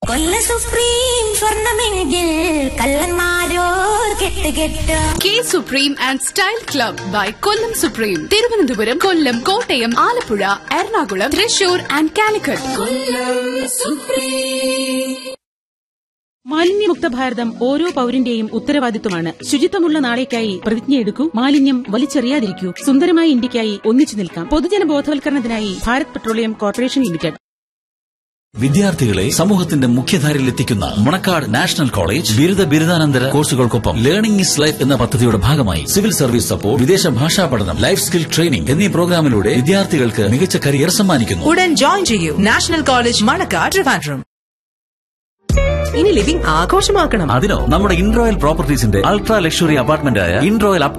കൊല്ല സുപ്രീം സ്വർണമെങ്കിൽ കള്ളന്മാരോർ കെട്ട് കെട്ട് K supreme and style club by Kollam supreme Thiruvananthapuram Kollam Kottayam Alappuzha Ernakulam Thrissur and Calicut മാലിന്യമുക്ത ഭാരതം ഓരോ പൌരന്റെയും ഉത്തരവാദിത്വമാണ് ശുചിത്വമുള്ള നാളേക്കായി പ്രതിജ്ഞയെടുക്കൂ മാലിന്യം വലിച്ചെറിയാതിരിക്കൂ സുന്ദരമായ ഇന്ത്യക്കായി ഒന്നിച്ചു നിൽക്കാം പൊതുജന ബോധവൽക്കരണത്തിനായി ഭാരത് പെട്രോളിയം കോർപ്പറേഷൻ ലിമിറ്റഡ് വിദ്യാർത്ഥികളെ സമൂഹത്തിന്റെ മുഖ്യധാരയിൽ എത്തിക്കുന്ന മുണക്കാട് നാഷണൽ കോളേജ് ബിരുദ ബിരുദാനന്തര കോഴ്സുകൾക്കൊപ്പം ലേണിംഗ് ഇസ് ലൈഫ് എന്ന പദ്ധതിയുടെ ഭാഗമായി സിവിൽ സർവീസ് സപ്പോർട്ട് വിദേശ ഭാഷാ പഠനം ലൈഫ് സ്കിൽ ട്രെയിനിംഗ് എന്നീ പ്രോഗ്രാമിലൂടെ വിദ്യാർത്ഥികൾക്ക് മികച്ച കരിയർ സമ്മാനിക്കുന്നു ഉടൻ ജോയിൻ ചെയ്യൂ നാഷണൽ കോളേജ് മണക്കാട് ട്രിവാൻഡ്രം ഇനി ലിവിംഗ് ആഘോഷമാക്കണം അതിനോ നമ്മുടെ ഇൻറോയൽ പ്രോപ്പർട്ടീസിന്റെ അൾട്രാ ലക്ഷറി അപ്പാർട്ട്മെന്റ് ആയ ഇൻറോയൽ